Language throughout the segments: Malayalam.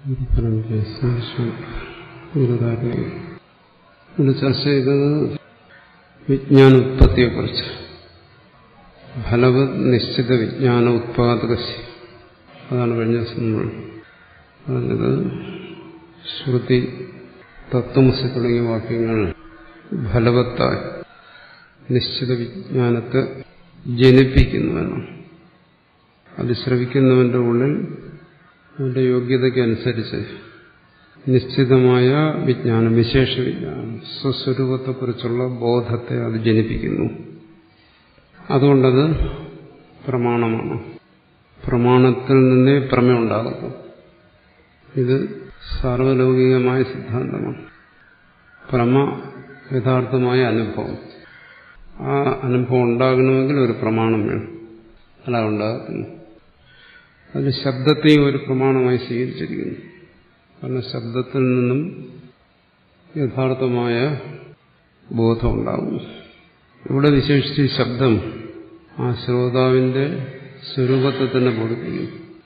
ഗുരുകാരെ ഇവിടെ ചർച്ച ചെയ്തത് വിജ്ഞാനോത്പത്തിയെക്കുറിച്ച് ഫലവത് നിശ്ചിത വിജ്ഞാന ഉത്പാദക അതാണ് കഴിഞ്ഞ ദിവസം നമ്മൾ പറഞ്ഞത് ശ്രുതി തത്വമസി തുടങ്ങിയ വാക്യങ്ങൾ ഫലവത്തായി നിശ്ചിത വിജ്ഞാനത്തെ ജനിപ്പിക്കുന്നുവെന്നാണ് അത് ശ്രവിക്കുന്നവന്റെ ഉള്ളിൽ അവന്റെ യോഗ്യതയ്ക്കനുസരിച്ച് നിശ്ചിതമായ വിജ്ഞാനം വിശേഷ വിജ്ഞാനം സ്വസ്വരൂപത്തെക്കുറിച്ചുള്ള ബോധത്തെ അത് ജനിപ്പിക്കുന്നു അതുകൊണ്ടത് പ്രമാണമാണ് പ്രമാണത്തിൽ നിന്നേ പ്രമേയം ഉണ്ടാകുന്നു ഇത് സാർവലൗകികമായ സിദ്ധാന്തമാണ് പ്രമ യഥാർത്ഥമായ അനുഭവം ആ അനുഭവം ഉണ്ടാകണമെങ്കിൽ ഒരു പ്രമാണം വേണം അല്ല ഉണ്ടാകത്തില്ല അതിന് ശബ്ദത്തെയും ഒരു പ്രമാണമായി സ്വീകരിച്ചിരിക്കുന്നു കാരണം ശബ്ദത്തിൽ നിന്നും യഥാർത്ഥമായ ബോധം ഉണ്ടാകും ഇവിടെ വിശേഷിച്ച് ശബ്ദം ആ ശ്രോതാവിന്റെ സ്വരൂപത്തെ തന്നെ ബോധിപ്പിക്കും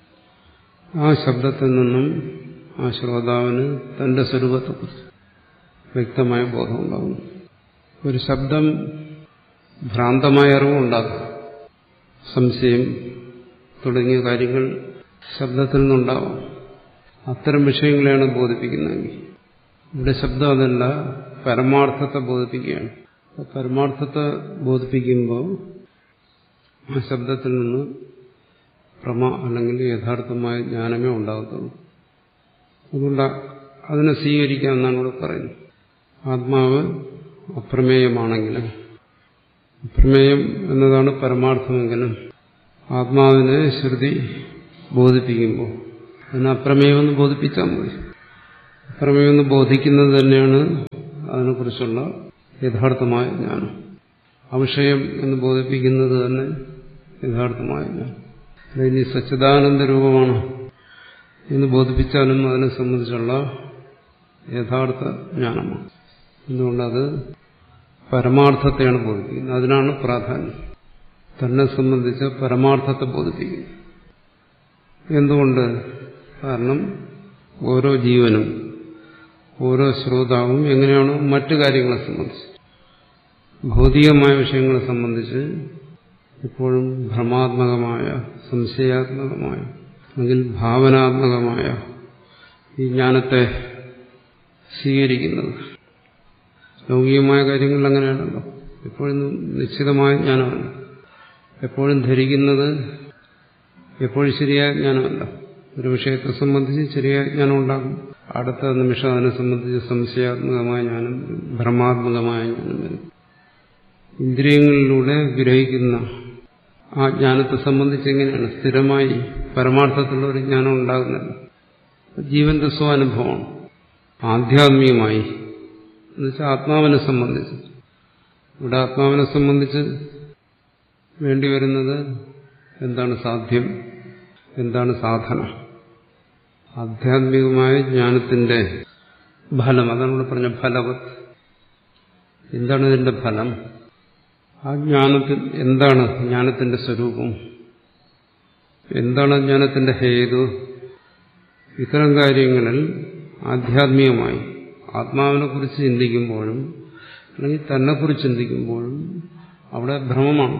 ആ ശബ്ദത്തിൽ നിന്നും ആ ശ്രോതാവിന് തന്റെ സ്വരൂപത്തെക്കുറിച്ച് വ്യക്തമായ ബോധം ഉണ്ടാകും ഒരു ശബ്ദം ഭ്രാന്തമായ അറിവുണ്ടാകും സംശയം തുടങ്ങിയ കാര്യങ്ങൾ ശബ്ദത്തിൽ നിന്നുണ്ടാവാം അത്തരം വിഷയങ്ങളെയാണ് ബോധിപ്പിക്കുന്നതെങ്കിൽ ഇവിടെ ശബ്ദം അതല്ല പരമാർത്ഥത്തെ ബോധിപ്പിക്കുകയാണ് പരമാർത്ഥത്തെ ബോധിപ്പിക്കുമ്പോൾ ആ ശബ്ദത്തിൽ നിന്ന് പ്രമ അല്ലെങ്കിൽ യഥാർത്ഥമായ ജ്ഞാനമേ ഉണ്ടാകത്തുള്ളൂ അതുകൊണ്ട് അതിനെ സ്വീകരിക്കാമെന്നാണ് ഇവിടെ പറയുന്നത് ആത്മാവ് അപ്രമേയമാണെങ്കിലും അപ്രമേയം എന്നതാണ് പരമാർത്ഥമെങ്കിലും ആത്മാവിനെ ശ്രുതി ബോധിപ്പിക്കുമ്പോൾ അതിനെ അപ്രമേയമെന്ന് ബോധിപ്പിച്ചാൽ മതി അപ്രമേയമെന്ന് ബോധിക്കുന്നത് തന്നെയാണ് അതിനെക്കുറിച്ചുള്ള യഥാർത്ഥമായ ജ്ഞാനം അവിഷയം എന്ന് ബോധിപ്പിക്കുന്നത് തന്നെ യഥാർത്ഥമായ ജ്ഞാനം ഇനി സച്ചിദാനന്ദ രൂപമാണ് എന്ന് ബോധിപ്പിച്ചാലും അതിനെ സംബന്ധിച്ചുള്ള യഥാർത്ഥ ജ്ഞാനമാണ് എന്തുകൊണ്ടത് പരമാർത്ഥത്തെയാണ് ബോധിപ്പിക്കുന്നത് അതിനാണ് പ്രാധാന്യം തന്നെ സംബന്ധിച്ച് പരമാർത്ഥത്തെ ബോധിപ്പിക്കുന്നു എന്തുകൊണ്ട് കാരണം ഓരോ ജീവനും ഓരോ ശ്രോതാവും എങ്ങനെയാണ് മറ്റു കാര്യങ്ങളെ സംബന്ധിച്ച് ഭൗതികമായ വിഷയങ്ങളെ സംബന്ധിച്ച് എപ്പോഴും ഭ്രമാത്മകമായ സംശയാത്മകമായ അല്ലെങ്കിൽ ഭാവനാത്മകമായ ഈ ജ്ഞാനത്തെ സ്വീകരിക്കുന്നത് ലൗകികമായ കാര്യങ്ങളിൽ അങ്ങനെയാണല്ലോ എപ്പോഴും നിശ്ചിതമായ ജ്ഞാനമല്ല എപ്പോഴും ധരിക്കുന്നത് എപ്പോഴും ശരിയായ ജ്ഞാനമല്ല ഒരു വിഷയത്തെ സംബന്ധിച്ച് ശരിയായ ജ്ഞാനം ഉണ്ടാകും അടുത്ത നിമിഷം അതിനെ സംബന്ധിച്ച് സംശയാത്മകമായ ജ്ഞാനം ഭ്രമാത്മകമായ ജ്ഞാനം വരും ഇന്ദ്രിയങ്ങളിലൂടെ ഗ്രഹിക്കുന്ന ആ ജ്ഞാനത്തെ സംബന്ധിച്ച് എങ്ങനെയാണ് സ്ഥിരമായി പരമാർത്ഥത്തിലുള്ള ഒരു ജ്ഞാനം ഉണ്ടാകുന്നില്ല ജീവന്റെ സ്വാനുഭവമാണ് ആധ്യാത്മികമായി എന്നുവെച്ചാൽ ആത്മാവിനെ സംബന്ധിച്ച് ഇവിടെ ആത്മാവിനെ സംബന്ധിച്ച് വേണ്ടിവരുന്നത് എന്താണ് സാധ്യം എന്താണ് സാധന ആധ്യാത്മികമായ ജ്ഞാനത്തിന്റെ ഫലം അതാണ് ഇവിടെ പറഞ്ഞ ഫലവത് എന്താണ് ഇതിന്റെ ഫലം ആ ജ്ഞാനത്തിൽ എന്താണ് ജ്ഞാനത്തിന്റെ സ്വരൂപം എന്താണ് ജ്ഞാനത്തിന്റെ ഹേതു ഇത്തരം കാര്യങ്ങളിൽ ആധ്യാത്മികമായി ആത്മാവിനെ കുറിച്ച് ചിന്തിക്കുമ്പോഴും അല്ലെങ്കിൽ തന്നെക്കുറിച്ച് ചിന്തിക്കുമ്പോഴും അവിടെ ഭ്രമമാണ്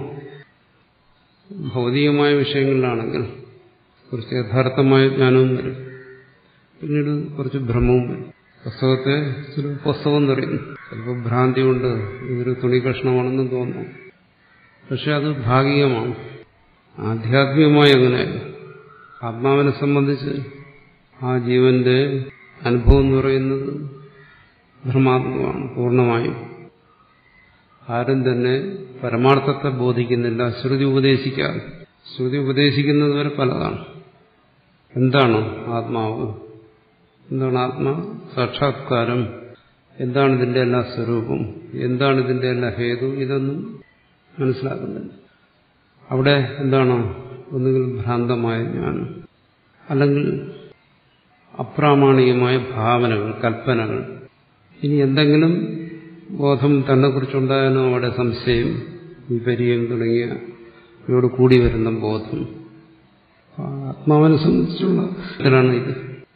ഭൗതികമായ വിഷയങ്ങളിലാണെങ്കിൽ കുറച്ച് യഥാർത്ഥമായ ജ്ഞാനവും വരും പിന്നീട് കുറച്ച് ഭ്രമവും വരും പുസ്തകത്തെ പുസ്തകം എന്നറിയുന്നു ചിലപ്പോൾ ഭ്രാന്തി കൊണ്ട് ഇതൊരു തുണി കഷ്ണമാണെന്ന് തോന്നുന്നു പക്ഷെ അത് ഭാഗികമാണ് ആധ്യാത്മികമായി അങ്ങനെയല്ല ആത്മാവിനെ സംബന്ധിച്ച് ആ ജീവന്റെ അനുഭവം എന്ന് പറയുന്നത് ഭ്രമാത്മകമാണ് പൂർണ്ണമായും ആരും തന്നെ പരമാർത്ഥത്തെ ബോധിക്കുന്നില്ല ശ്രുതി ഉപദേശിക്കാതെ ശ്രുതി ഉപദേശിക്കുന്നത് വരെ പലതാണ് എന്താണ് ആത്മാവ് എന്താണ് ആത്മാ സാക്ഷാത്കാരം എന്താണ് ഇതിന്റെ എല്ലാ സ്വരൂപം എന്താണ് ഇതിന്റെ എല്ലാ ഹേതു ഇതൊന്നും മനസ്സിലാക്കുന്നില്ല അവിടെ എന്താണ് ഒന്നുകിൽ ഭ്രാന്തമായ ജ്ഞാനം അല്ലെങ്കിൽ അപ്രാമാണികമായ ഭാവനകൾ കൽപ്പനകൾ ഇനി എന്തെങ്കിലും ബോധം തന്നെക്കുറിച്ചുണ്ടായാലും അവിടെ സംശയം വിപര്യം തുടങ്ങിയ ഇവയോട് കൂടി വരുന്ന ബോധം ആത്മാവിനെ സംബന്ധിച്ചുള്ള ഇതിലാണ് ഇത്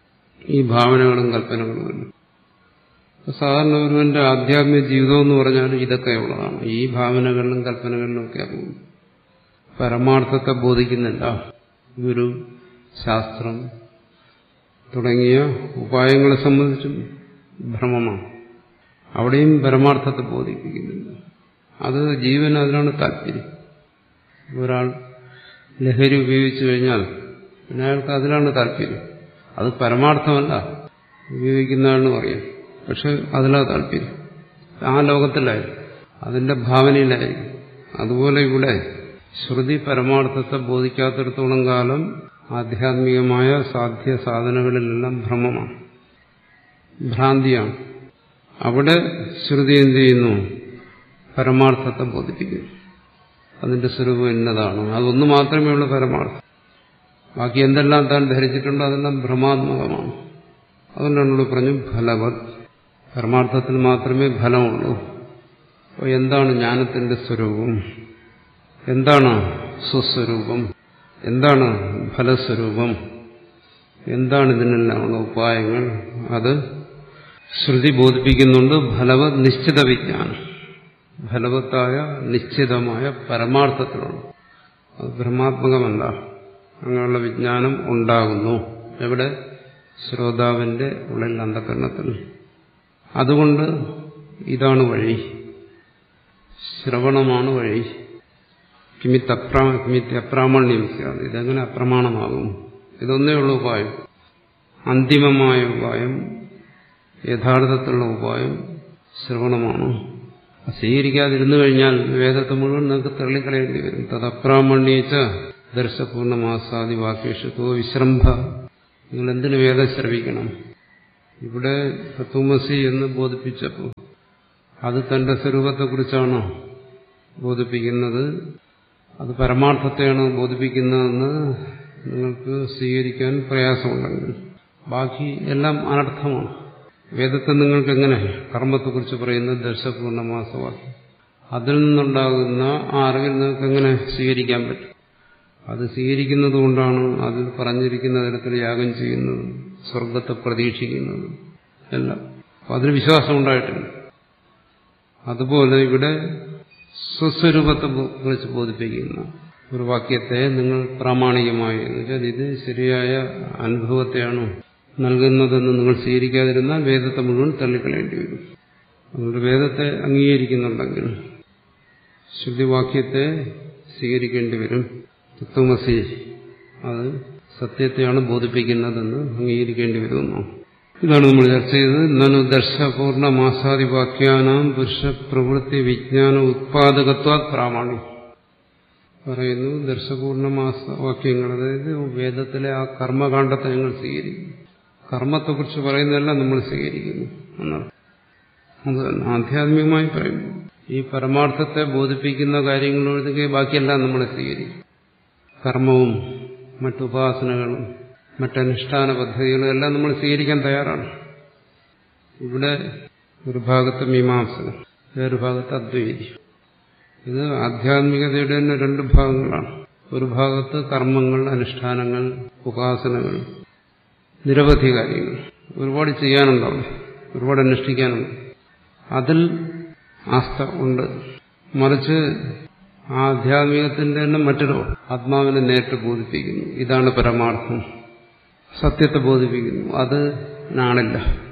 ഈ ഭാവനകളും കൽപ്പനകളും സാധാരണ ഒരുവന്റെ ആധ്യാത്മിക ജീവിതം എന്ന് പറഞ്ഞാൽ ഇതൊക്കെ ഉള്ളതാണ് ഈ ഭാവനകളിലും കൽപ്പനകളിലും ഒക്കെ പോകും പരമാർത്ഥത്തെ ബോധിക്കുന്നില്ല ഗുരു ശാസ്ത്രം തുടങ്ങിയ ഉപായങ്ങളെ സംബന്ധിച്ചും ഭ്രമമാണ് അവിടെയും പരമാർത്ഥത്തെ ബോധിപ്പിക്കുന്നില്ല അത് ജീവൻ അതിനാണ് താല്പര്യം ഒരാൾ ലഹരി ഉപയോഗിച്ചു കഴിഞ്ഞാൽ പിന്നെ അയാൾക്ക് അതിലാണ് താല്പര്യം അത് പരമാർത്ഥമല്ല ഉപയോഗിക്കുന്നതാണെന്ന് പറയാം പക്ഷെ അതിലാ താല്പര്യം ആ ലോകത്തിലായിരിക്കും അതിന്റെ ഭാവനയിലായിരിക്കും അതുപോലെ ഇവിടെ ശ്രുതി പരമാർത്ഥത്തെ ബോധിക്കാത്തിടത്തോളം കാലം ആധ്യാത്മികമായ സാധ്യ സാധനങ്ങളിലെല്ലാം ഭ്രമമാണ് ഭ്രാന്തിയാണ് അവിടെ ശ്രുതി എന്ത് ചെയ്യുന്നു പരമാർത്ഥത്തെ ബോധിപ്പിക്കുന്നു അതിന്റെ സ്വരൂപം എന്നതാണ് അതൊന്നു മാത്രമേ ഉള്ളൂ പരമാർത്ഥം ബാക്കി എന്തെല്ലാം താൻ ധരിച്ചിട്ടുണ്ടോ അതെല്ലാം ഭ്രമാത്മകമാണ് അതുകൊണ്ടാണ് ഇവിടെ പറഞ്ഞു ഫലവത് പരമാർത്ഥത്തിൽ മാത്രമേ ഫലമുള്ളൂ അപ്പോൾ എന്താണ് ജ്ഞാനത്തിന്റെ സ്വരൂപം എന്താണ് സ്വസ്വരൂപം എന്താണ് ഫലസ്വരൂപം എന്താണ് ഇതിനെല്ലാമുള്ള ഉപായങ്ങൾ അത് ശ്രുതി ബോധിപ്പിക്കുന്നുണ്ട് ഫലവത് നിശ്ചിത വിജ്ഞാനം ഫലവത്തായ നിശ്ചിതമായ പരമാർത്ഥത്തിലുള്ള അത് ബ്രഹ്മാത്മകമല്ല അങ്ങനെയുള്ള വിജ്ഞാനം ഉണ്ടാകുന്നു എവിടെ ശ്രോതാവിന്റെ ഉള്ളിൽ അന്ധകരണത്തിൽ അതുകൊണ്ട് ഇതാണ് വഴി ശ്രവണമാണ് വഴി കിമിത്തപ്രാ കിമിത്യപ്രാമണ്യം സ്യാത് ഇതെങ്ങനെ അപ്രമാണമാകും ഇതൊന്നേ ഉള്ള ഉപായം അന്തിമമായ ഉപായം യഥാർത്ഥത്തിലുള്ള ഉപായം ശ്രവണമാണ് സ്വീകരിക്കാതിരുന്നു കഴിഞ്ഞാൽ വേദത്തെ മുഴുവൻ നിങ്ങൾക്ക് തള്ളിക്കളയേണ്ടി വരും തദപ്രാമണ്യേച്ച ദർശപൂർണമാസാദി വാക്യേഷത്തോ വിശ്രംഭ നിങ്ങൾ എന്തിനു വേദം ശ്രവിക്കണം ഇവിടെ തത്വമസി എന്ന് ബോധിപ്പിച്ചപ്പോൾ അത് തന്റെ സ്വരൂപത്തെക്കുറിച്ചാണോ ബോധിപ്പിക്കുന്നത് അത് പരമാർത്ഥത്തെയാണ് ബോധിപ്പിക്കുന്നതെന്ന് നിങ്ങൾക്ക് സ്വീകരിക്കാൻ പ്രയാസമുണ്ടെങ്കിൽ ബാക്കി എല്ലാം അനർത്ഥമാണ് വേദത്തെ നിങ്ങൾക്ക് എങ്ങനെ കർമ്മത്തെക്കുറിച്ച് പറയുന്നത് ദർശപൂർണമാസവാക്യം അതിൽ നിന്നുണ്ടാകുന്ന ആ അറിവിൽ നിങ്ങൾക്ക് എങ്ങനെ സ്വീകരിക്കാൻ പറ്റും അത് സ്വീകരിക്കുന്നത് കൊണ്ടാണ് അതിൽ പറഞ്ഞിരിക്കുന്ന തരത്തിൽ യാഗം ചെയ്യുന്നത് സ്വർഗത്തെ പ്രതീക്ഷിക്കുന്നത് എല്ലാം അപ്പം അതിന് വിശ്വാസം ഉണ്ടായിട്ടില്ല അതുപോലെ ഇവിടെ സ്വസ്വരൂപത്തെ കുറിച്ച് ബോധിപ്പിക്കുന്ന ഒരു വാക്യത്തെ നിങ്ങൾ പ്രാമാണികമായി എന്ന് വെച്ചാൽ ഇത് ശരിയായ അനുഭവത്തെയാണ് നൽകുന്നതെന്ന് നിങ്ങൾ സ്വീകരിക്കാതിരുന്നാൽ വേദത്തെ മുഴുവൻ തള്ളിക്കളയേണ്ടി വരും അതുകൊണ്ട് വേദത്തെ അംഗീകരിക്കുന്നുണ്ടെങ്കിൽ ശുദ്ധിവാക്യത്തെ സ്വീകരിക്കേണ്ടി വരും തത്വമസി അത് സത്യത്തെയാണ് ബോധിപ്പിക്കുന്നതെന്ന് അംഗീകരിക്കേണ്ടി വരുന്നു ഇതാണ് നമ്മൾ ചർച്ച ചെയ്തത് നനു ദർശപൂർണ മാസാദിവാക്യാനാം പുരുഷ പ്രവൃത്തി വിജ്ഞാന ഉത്പാദകത്വ പ്രാമാണ്യം പറയുന്നു ദർശപൂർണ മാസവാക്യങ്ങൾ അതായത് വേദത്തിലെ ആ കർമ്മകാണ്ഡത്തെ ഞങ്ങൾ സ്വീകരിക്കുന്നു കർമ്മത്തെക്കുറിച്ച് പറയുന്നതെല്ലാം നമ്മൾ സ്വീകരിക്കുന്നു എന്നാണ് അത് ആധ്യാത്മികമായി പറയുന്നു ഈ പരമാർത്ഥത്തെ ബോധിപ്പിക്കുന്ന കാര്യങ്ങളൊഴികെ ബാക്കിയെല്ലാം നമ്മൾ സ്വീകരിക്കും കർമ്മവും മറ്റുപാസനകളും മറ്റനുഷ്ഠാന പദ്ധതികളും എല്ലാം നമ്മൾ സ്വീകരിക്കാൻ തയ്യാറാണ് ഇവിടെ ഒരു ഭാഗത്ത് മീമാംസകൻ വേറൊരു ഭാഗത്ത് അദ്വൈതി ഇത് ആധ്യാത്മികതയുടെ തന്നെ രണ്ട് ഭാഗങ്ങളാണ് ഒരു ഭാഗത്ത് കർമ്മങ്ങൾ അനുഷ്ഠാനങ്ങൾ ഉപാസനകൾ നിരവധി കാര്യങ്ങൾ ഒരുപാട് ചെയ്യാനുണ്ടാവും ഒരുപാട് അനുഷ്ഠിക്കാനുണ്ട് അതിൽ ആസ്ഥ ഉണ്ട് മറിച്ച് ആധ്യാത്മികത്തിന്റെ തന്നെ മറ്റൊരു ആത്മാവിനെ നേരിട്ട് ബോധിപ്പിക്കുന്നു ഇതാണ് പരമാർത്ഥം സത്യത്തെ ബോധിപ്പിക്കുന്നു അത് നാണില്ല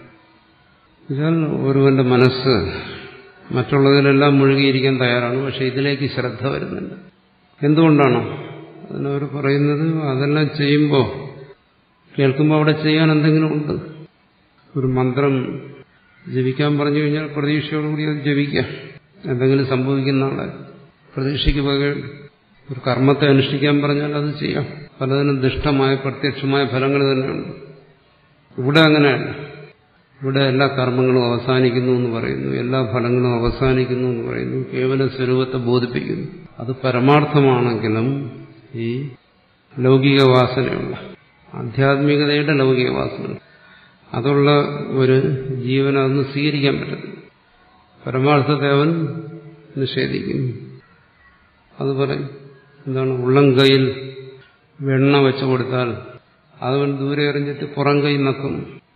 എന്നാൽ ഒരുവന്റെ മനസ്സ് മറ്റുള്ളതിലെല്ലാം മുഴുകിയിരിക്കാൻ തയ്യാറാണ് പക്ഷെ ഇതിലേക്ക് ശ്രദ്ധ വരുന്നില്ല എന്തുകൊണ്ടാണ് അതിനവർ പറയുന്നത് അതെല്ലാം ചെയ്യുമ്പോൾ കേൾക്കുമ്പോൾ അവിടെ ചെയ്യാൻ എന്തെങ്കിലും ഉണ്ട് ഒരു മന്ത്രം ജപിക്കാൻ പറഞ്ഞു കഴിഞ്ഞാൽ പ്രതീക്ഷയോടുകൂടി അത് ജപിക്കാം എന്തെങ്കിലും സംഭവിക്കുന്ന ആളെ പ്രതീക്ഷയ്ക്ക് പകരം ഒരു കർമ്മത്തെ അനുഷ്ഠിക്കാൻ പറഞ്ഞാൽ അത് ചെയ്യാം പലതിനും ദുഷ്ടമായ പ്രത്യക്ഷമായ ഫലങ്ങൾ തന്നെയുണ്ട് ഇവിടെ അങ്ങനെയല്ല ഇവിടെ എല്ലാ കർമ്മങ്ങളും അവസാനിക്കുന്നു എന്ന് പറയുന്നു എല്ലാ ഫലങ്ങളും അവസാനിക്കുന്നു എന്ന് പറയുന്നു കേവല സ്വരൂപത്തെ ബോധിപ്പിക്കുന്നു അത് പരമാർത്ഥമാണെങ്കിലും ഈ ലൗകിക വാസനയുള്ള ആധ്യാത്മികതയുടെ ലൗകിക വാസന അതുള്ള ഒരു ജീവൻ അതൊന്ന് സ്വീകരിക്കാൻ പറ്റത്തില്ല പരമാർത്ഥത്തെ അവൻ നിഷേധിക്കുന്നു അത് പറയും എന്താണ് ഉള്ളം കൈയിൽ വെണ്ണ വെച്ചു കൊടുത്താൽ അതവൻ ദൂരെ എറിഞ്ഞിട്ട് പുറം കൈ നക്കും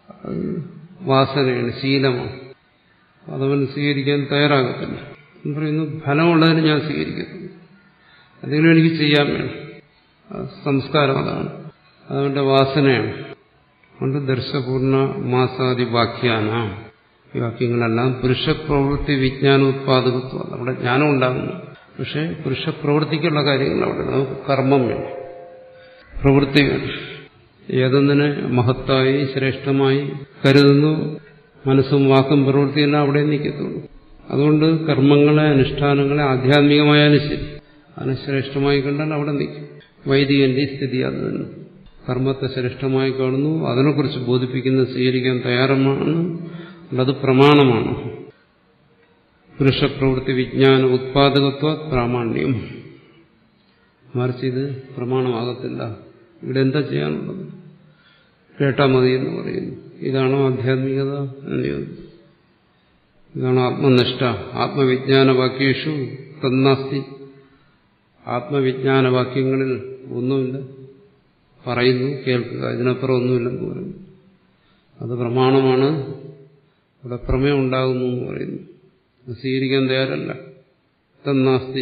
അത് വാസനയാണ് ശീലമാണ് അതവൻ സ്വീകരിക്കാൻ തയ്യാറാകത്തില്ല എന്ന് പറയുന്നു ഫലമുള്ളതിന് ഞാൻ സ്വീകരിക്കുന്നു എന്തെങ്കിലും എനിക്ക് ചെയ്യാൻ വേണം സംസ്കാരം അതാണ് അതവന്റെ വാസനയാണ് അതുകൊണ്ട് ദർശപൂർണ മാസാദി വാക്യാന ഈ വാക്യങ്ങളെല്ലാം പുരുഷപ്രവൃത്തി വിജ്ഞാന ഉത്പാദകത്വം അവിടെ ജ്ഞാനം ഉണ്ടാകുന്നു പക്ഷെ പുരുഷപ്രവൃത്തിക്കുള്ള കാര്യങ്ങൾ അവിടെ നമുക്ക് കർമ്മം വേണം പ്രവൃത്തി വേണം ഏതൊന്നിനെ മഹത്തായി ശ്രേഷ്ഠമായി കരുതുന്നു മനസ്സും വാക്കും പ്രവൃത്തിയെല്ലാം അവിടെ നിൽക്കത്തുള്ളൂ അതുകൊണ്ട് കർമ്മങ്ങളെ അനുഷ്ഠാനങ്ങളെ ആധ്യാത്മികമായാലും ശരി അതിനെ ശ്രേഷ്ഠമായി കണ്ടാൽ അവിടെ നിൽക്കും വൈദികന്റെ സ്ഥിതി അത് തന്നെ കർമ്മത്തെ ശ്രേഷ്ഠമായി കാണുന്നു അതിനെക്കുറിച്ച് ബോധിപ്പിക്കുന്ന സ്വീകരിക്കാൻ തയ്യാറമാണ് അത് പ്രമാണമാണ് പുരുഷപ്രവൃത്തി വിജ്ഞാന ഉത്പാദകത്വ പ്രാമാണ്യം മറിച്ച് ഇത് പ്രമാണമാകത്തില്ല ഇവിടെ എന്താ ചെയ്യാനുള്ളത് കേട്ടാ മതി എന്ന് പറയുന്നു ഇതാണോ ആധ്യാത്മികത എന്ന് ചോദിച്ചു ഇതാണ് ആത്മനിഷ്ഠ ആത്മവിജ്ഞാന വാക്യേഷു തന്നാസ്തി ആത്മവിജ്ഞാന വാക്യങ്ങളിൽ ഒന്നുമില്ല പറയുന്നു കേൾക്കുക ഇതിനപ്പുറം ഒന്നുമില്ലെന്ന് പറയുന്നു അത് പ്രമാണമാണ് ഇവിടെ പ്രമേയം ഉണ്ടാകുന്നു എന്ന് പറയുന്നു സ്വീകരിക്കാൻ തയ്യാറല്ല തന്നാസ്തി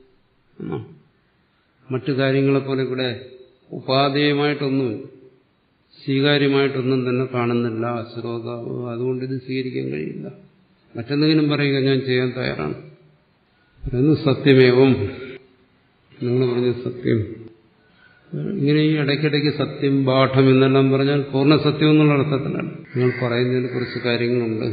മറ്റു കാര്യങ്ങളെപ്പോലെ ഇവിടെ ഉപാധേയമായിട്ടൊന്നുമില്ല സ്വീകാര്യമായിട്ടൊന്നും തന്നെ കാണുന്നില്ല ശ്രോതാവ് അതുകൊണ്ട് ഇത് സ്വീകരിക്കാൻ കഴിയില്ല മറ്റെന്തെങ്കിലും പറയുക ഞാൻ ചെയ്യാൻ തയ്യാറാണ് പറയുന്നു സത്യമേവം നിങ്ങൾ പറഞ്ഞ സത്യം ഇങ്ങനെ ഈ ഇടയ്ക്കിടയ്ക്ക് സത്യം പാഠം എന്നെല്ലാം പറഞ്ഞാൽ പൂർണ്ണ സത്യം എന്നുള്ള അർത്ഥത്തിലാണ് നിങ്ങൾ പറയുന്നതിന് കുറച്ച് കാര്യങ്ങളുണ്ട്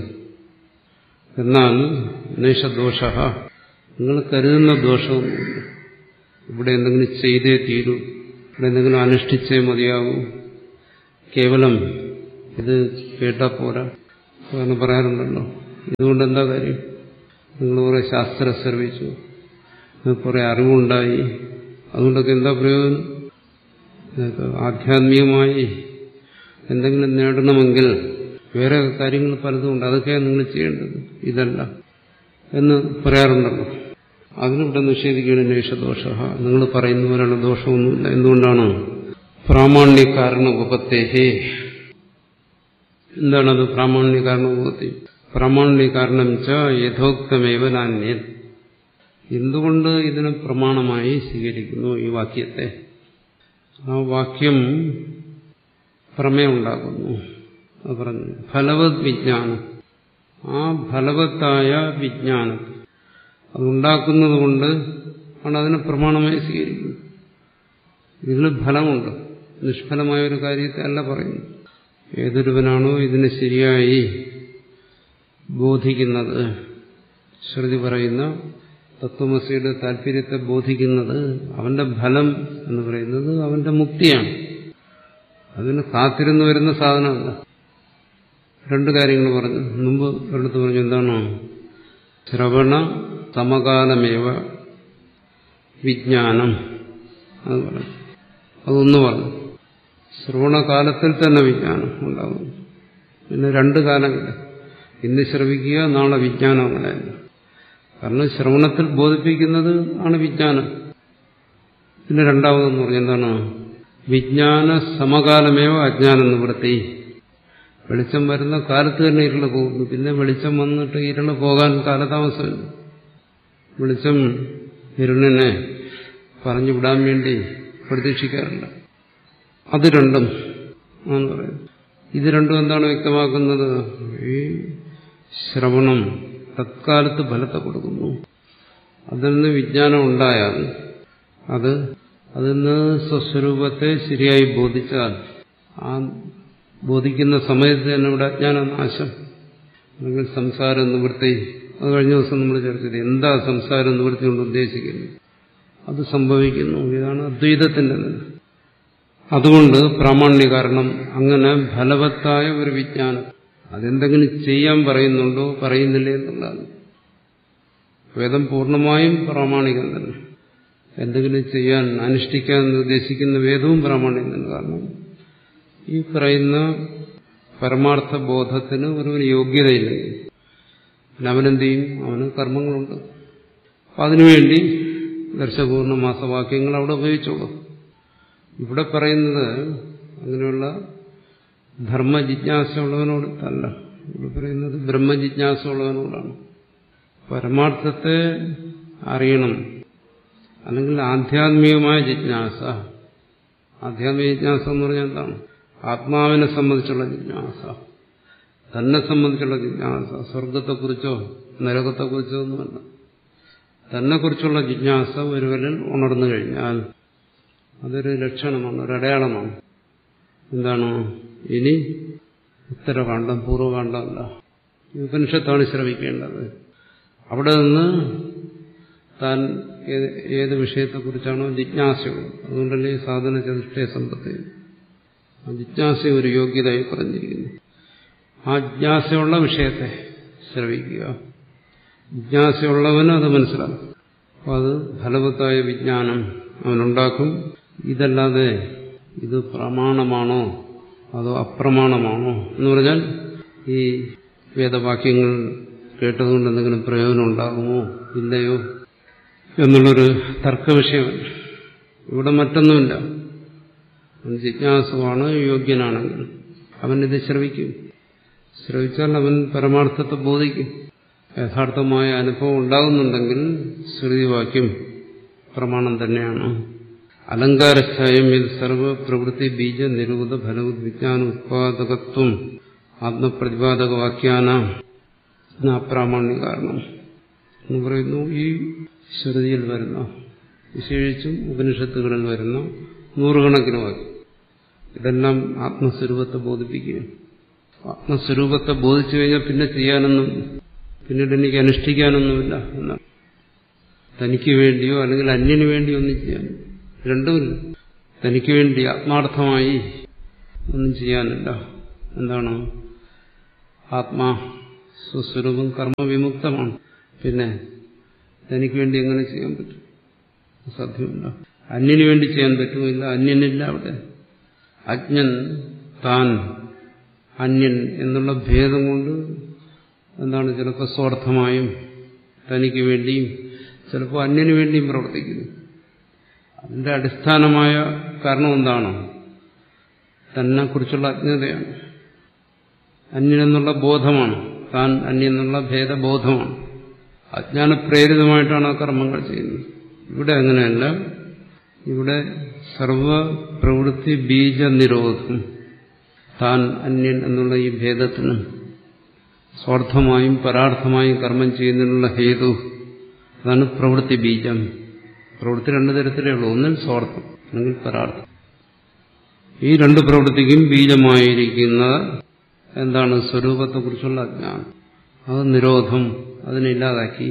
എന്നാൽ നൈഷദോഷ നിങ്ങൾ കരുതുന്ന ദോഷമൊന്നുമില്ല ഇവിടെ എന്തെങ്കിലും ചെയ്തേ തീരൂ ഇവിടെ എന്തെങ്കിലും അനുഷ്ഠിച്ചേ മതിയാകൂ കേവലം ഇത് കേട്ടാൽ പോരാ കാരണം പറയാറുണ്ടല്ലോ ഇതുകൊണ്ട് എന്താ കാര്യം നിങ്ങൾ കുറെ ശാസ്ത്രം ശ്രമിച്ചു നിങ്ങൾക്ക് കുറെ അറിവുണ്ടായി അതുകൊണ്ടൊക്കെ എന്താ പ്രയോജനം ആധ്യാത്മികമായി എന്തെങ്കിലും നേടണമെങ്കിൽ വേറെ കാര്യങ്ങൾ പലതുമുണ്ട് അതൊക്കെയാണ് നിങ്ങൾ ചെയ്യേണ്ടത് ഇതല്ല എന്ന് പറയാറുണ്ടല്ലോ അതിനിവിടെ നിഷേധിക്കുകയാണ് നേഷദോഷ നിങ്ങൾ പറയുന്ന പോലെയുള്ള ദോഷമൊന്നുമില്ല എന്തുകൊണ്ടാണ് പ്രാമാണ്യ കാരണ ഉപത്തേഹേ എന്താണത് പ്രാമാണ്യ കാരണ ഉപത്തി പ്രാമാണ്യ കാരണം ച യഥോക്തമേവ നാന്യൻ എന്തുകൊണ്ട് ഇതിനെ പ്രമാണമായി സ്വീകരിക്കുന്നു ഈ വാക്യത്തെ ആ വാക്യം പ്രമേയുണ്ടാകുന്നു അത് പറഞ്ഞു ഫലവത് വിജ്ഞാനം ആ ഫലവത്തായ വിജ്ഞാനം അതുണ്ടാക്കുന്നത് കൊണ്ട് ആണ് അതിനെ പ്രമാണമായി സ്വീകരിക്കുന്നത് ഇതിന് ഫലമുണ്ട് നിഷ്ഫലമായ ഒരു കാര്യത്തെ അല്ല പറയുന്നു ഏതൊരുവനാണോ ഇതിനെ ശരിയായി ബോധിക്കുന്നത് ശ്രുതി പറയുന്ന തത്വമസിയുടെ താല്പര്യത്തെ ബോധിക്കുന്നത് അവന്റെ ഫലം എന്ന് പറയുന്നത് അവന്റെ മുക്തിയാണ് അതിന് കാത്തിരുന്ന് വരുന്ന സാധനമല്ല രണ്ട് കാര്യങ്ങൾ പറഞ്ഞു മുമ്പ് ഒരിടത്ത് പറഞ്ഞു എന്താണോ ശ്രവണ സമകാലമേവ വിജ്ഞാനം അത് പറഞ്ഞു അതൊന്ന് പറഞ്ഞു ശ്രവണകാലത്തിൽ തന്നെ വിജ്ഞാനം ഉണ്ടാകും പിന്നെ രണ്ട് കാലങ്ങൾ ഇന്ന് ശ്രവിക്കുക നാളെ വിജ്ഞാനം അങ്ങനെയല്ല കാരണം ശ്രവണത്തിൽ ബോധിപ്പിക്കുന്നത് ആണ് വിജ്ഞാനം പിന്നെ രണ്ടാമതെന്ന് പറഞ്ഞ എന്താണ് വിജ്ഞാന സമകാലമേവ അജ്ഞാനം നിവൃത്തി വെളിച്ചം വരുന്ന കാലത്ത് തന്നെ ഇരുള് പോകുന്നു പിന്നെ വെളിച്ചം വന്നിട്ട് ഇരുള് പോകാൻ കാലതാമസമില്ല വെളിച്ചം ഇരുളിനെ പറഞ്ഞു വിടാൻ വേണ്ടി പ്രതീക്ഷിക്കാറില്ല അത് രണ്ടും ആണ് പറയുന്നത് ഇത് രണ്ടും എന്താണ് വ്യക്തമാക്കുന്നത് ഈ ശ്രവണം തത്കാലത്ത് ഫലത്തെ കൊടുക്കുന്നു അതിൽ നിന്ന് വിജ്ഞാനം ഉണ്ടായാൽ അത് അതിൽ നിന്ന് സ്വസ്വരൂപത്തെ ശരിയായി ബോധിച്ചാൽ ആ ബോധിക്കുന്ന സമയത്ത് തന്നെ ഇവിടെ അജ്ഞാനനാശം അല്ലെങ്കിൽ സംസാര നിവൃത്തി അത് കഴിഞ്ഞ ദിവസം നമ്മൾ ചർച്ച ചെയ്തു എന്താ സംസാര നിവൃത്തി കൊണ്ട് ഉദ്ദേശിക്കുന്നത് അത് സംഭവിക്കുന്നു ഇതാണ് അദ്വൈതത്തിന്റെ നില അതുകൊണ്ട് പ്രാമാണ്യ കാരണം അങ്ങനെ ഫലവത്തായ ഒരു വിജ്ഞാനം അതെന്തെങ്കിലും ചെയ്യാൻ പറയുന്നുണ്ടോ പറയുന്നില്ലേ എന്നുള്ളതാണ് വേദം പൂർണ്ണമായും പ്രാമാണികം തന്നെ എന്തെങ്കിലും ചെയ്യാൻ അനുഷ്ഠിക്കാൻ നിർദ്ദേശിക്കുന്ന വേദവും പ്രാമാണികം തന്നെ കാരണം ഈ പറയുന്ന പരമാർത്ഥ ബോധത്തിന് ഒരു യോഗ്യതയില്ലെങ്കിൽ പിന്നെ അവനെന്ത് ചെയ്യും അവന് കർമ്മങ്ങളുണ്ട് അപ്പം അതിനുവേണ്ടി ദർശപൂർണ്ണ മാസവാക്യങ്ങൾ അവിടെ ഉപയോഗിച്ചോളൂ ഇവിടെ പറയുന്നത് അങ്ങനെയുള്ള ധർമ്മജിജ്ഞാസ ഉള്ളവനോട് അല്ല ഇവിടെ പറയുന്നത് ബ്രഹ്മജിജ്ഞാസ ഉള്ളവനോടാണ് പരമാർത്ഥത്തെ അറിയണം അല്ലെങ്കിൽ ആധ്യാത്മികമായ ജിജ്ഞാസ ആധ്യാത്മിക ജിജ്ഞാസ എന്ന് പറഞ്ഞാൽ എന്താണ് ആത്മാവിനെ സംബന്ധിച്ചുള്ള ജിജ്ഞാസ തന്നെ സംബന്ധിച്ചുള്ള ജിജ്ഞാസ സ്വർഗത്തെക്കുറിച്ചോ നരകത്തെക്കുറിച്ചോ ഒന്നുമല്ല തന്നെക്കുറിച്ചുള്ള ജിജ്ഞാസ ഒരുവരിൽ ഉണർന്നു കഴിഞ്ഞാൽ അതൊരു ലക്ഷണമാണ് ഒരു അടയാളമാണ് എന്താണ് ഇനി ഉത്തരകാന്ഡം പൂർവ്വകാന്ഡമല്ല ഉപനിഷത്താണ് ശ്രമിക്കേണ്ടത് അവിടെ നിന്ന് താൻ ഏത് വിഷയത്തെക്കുറിച്ചാണോ ജിജ്ഞാസയുള്ളത് അതുകൊണ്ടല്ലേ സാധന ചതുഷ്ടയ സമ്പത്ത് ആ ജിജ്ഞാസ ഒരു യോഗ്യതയായി പറഞ്ഞിരിക്കുന്നു ആ ജിജ്ഞാസയുള്ള വിഷയത്തെ ശ്രവിക്കുക ജിജ്ഞാസയുള്ളവന് അത് മനസ്സിലാക്കും അപ്പോൾ അത് ഫലവത്തായ വിജ്ഞാനം അവനുണ്ടാക്കും ഇതല്ലാതെ ഇത് പ്രമാണമാണോ അതോ അപ്രമാണമാണോ എന്ന് പറഞ്ഞാൽ ഈ വേദവാക്യങ്ങൾ കേട്ടതുകൊണ്ട് എന്തെങ്കിലും പ്രയോജനം ഉണ്ടാകുമോ ഇല്ലയോ എന്നുള്ളൊരു തർക്കവിഷയമല്ല ഇവിടെ മറ്റൊന്നുമില്ല അവൻ ജിജ്ഞാസുവാണ് യോഗ്യനാണെങ്കിൽ അവനിത് ശ്രവിക്കും ശ്രവിച്ചാൽ അവൻ പരമാർത്ഥത്തെ ബോധിക്കും യഥാർത്ഥമായ അനുഭവം ഉണ്ടാകുന്നുണ്ടെങ്കിൽ ശ്രുതിവാക്യം പ്രമാണം തന്നെയാണ് അലങ്കാരസ്ഥായം ഇത് സർവപ്രവൃത്തി ബീജ നിരൂപത ഫലവത് വിജ്ഞാന ഉത്പാദകത്വം ആത്മപ്രതിപാദക വാക്യാന അപ്രാമാണ്യ കാരണം എന്ന് പറയുന്നു ഈ ശ്രുതിയിൽ വരുന്ന വിശേഷിച്ചും ഉപനിഷത്തുകളിൽ വരുന്ന നൂറുകണക്കിന് വാക്യം ഇതെല്ലാം ആത്മസ്വരൂപത്തെ ബോധിപ്പിക്കുകയും ആത്മസ്വരൂപത്തെ ബോധിച്ചു കഴിഞ്ഞാൽ പിന്നെ ചെയ്യാനൊന്നും പിന്നീട് എനിക്ക് അനുഷ്ഠിക്കാനൊന്നുമില്ല എന്നാണ് തനിക്ക് വേണ്ടിയോ അല്ലെങ്കിൽ അന്യന് വേണ്ടിയോ ഒന്നും ചെയ്യാൻ രണ്ടുമില്ല തനിക്ക് വേണ്ടി ആത്മാർത്ഥമായി ഒന്നും ചെയ്യാനില്ല എന്താണ് ആത്മാ സ്വസ്വരൂപം കർമ്മവിമുക്തമാണ് പിന്നെ തനിക്ക് വേണ്ടി എങ്ങനെ ചെയ്യാൻ പറ്റും സാധ്യമല്ല അന്യന് വേണ്ടി ചെയ്യാൻ പറ്റുമില്ല അന്യനില്ല അവിടെ അജ്ഞൻ താൻ അന്യൻ എന്നുള്ള ഭേദം കൊണ്ട് എന്താണ് ചിലപ്പോൾ സ്വാർത്ഥമായും തനിക്ക് വേണ്ടിയും ചിലപ്പോൾ അന്യന് വേണ്ടിയും പ്രവർത്തിക്കുന്നു അതിന്റെ അടിസ്ഥാനമായ കാരണം എന്താണ് തന്നെക്കുറിച്ചുള്ള അജ്ഞതയാണ് അന്യനെന്നുള്ള ബോധമാണ് താൻ അന്യെന്നുള്ള ഭേദബോധമാണ് അജ്ഞാനപ്രേരിതമായിട്ടാണ് ആ കർമ്മങ്ങൾ ചെയ്യുന്നത് ഇവിടെ അങ്ങനെയല്ല ഇവിടെ സർവപ്രവൃത്തി ബീജ നിരോധം താൻ അന്യൻ എന്നുള്ള ഈ ഭേദത്തിന് സ്വാർത്ഥമായും പരാർത്ഥമായും കർമ്മം ചെയ്യുന്നതിനുള്ള ഹേതു അതാണ് പ്രവൃത്തി ബീജം പ്രവൃത്തി രണ്ടു തരത്തിലേ ഉള്ളൂ ഒന്നിൽ സ്വാർത്ഥം അല്ലെങ്കിൽ പരാർത്ഥം ഈ രണ്ട് പ്രവൃത്തിക്കും ബീജമായിരിക്കുന്ന എന്താണ് സ്വരൂപത്തെക്കുറിച്ചുള്ള അജ്ഞാനം അത് നിരോധം അതിനില്ലാതാക്കി